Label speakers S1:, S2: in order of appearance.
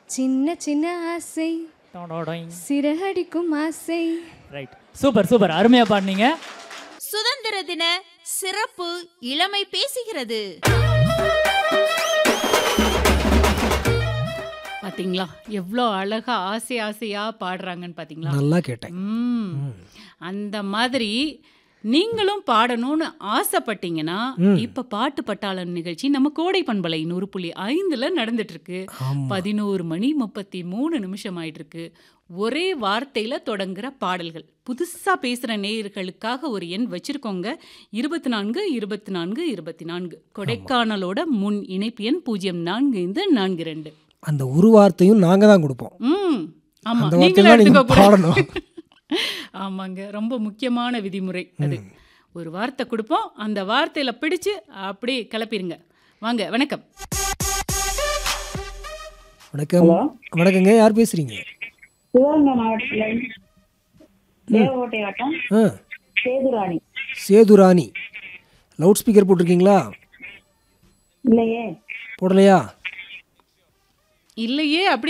S1: சின்ன சின்ன ஆசை சிறகடிக்கும் ஆசை
S2: ரைட் சூப்பர் சூப்பர் அருமையா பாடினீங்க
S3: சுதந்திர தின சிறப்பு இளமை பேசுகிறது
S4: பாத்தீங்களா எவ்வளோ அழகா ஆசை ஆசையா பாடுறாங்கன்னு பாத்தீங்களா
S5: நல்லா கேட்டேன்
S4: ம் அந்த மாதிரி நீங்களும் பாடணும்னு ஆசைப்பட்டீங்கன்னா இப்ப பாட்டு பட்டாளன் நிகழ்ச்சி நம்ம கோடை பண்பலை நூறு புள்ளி ஐந்துல நடந்துட்டு இருக்கு
S5: ஆமா
S4: பதினோரு மணி முப்பத்தி மூணு நிமிஷம் ஆயிட்டு இருக்கு ஒரே வார்த்தையில தொடங்குற பாடல்கள் புதுசா பேசுற நேயர்களுக்காக ஒரு எண் வச்சிருக்கோங்க இருபத்தி நான்கு இருபத்தி நான்கு இருபத்தி நான்கு கொடைக்கானலோட முன் இணைப்பு எண் பூஜ்ஜியம் நான்கு ஐந்து நான்கு ரெண்டு
S5: அந்த ஒரு வார்த்தையும் நாங்க தான் கொடுப்போம்
S4: ம் ஆமா
S5: அந்த
S4: நீங்களும்
S5: வார்த்தையெல்லாம் நீங்க
S4: எடுத்துக்க கூடாது.
S5: பாடணும்
S4: ஆமாங்க ரொம்ப முக்கியமான விதிமுறை அது ஒரு வார்த்தை கொடுப்போம் அந்த வார்த்தையில பிடிச்சு அப்படியே கிளப்பிருங்க வாங்க வணக்கம்
S5: வணக்கம் வணக்கங்க யார் பேசுறீங்க
S6: சிவகங்கை மாவட்டத்தில் தேவகோட்டை வட்டம்
S5: ஆ
S6: சேதுராணி
S5: சேதுராணி லவுட் ஸ்பீக்கர் போட்டிருக்கீங்களா
S6: இல்லையே
S5: போடலையா
S4: இல்லையே அப்படி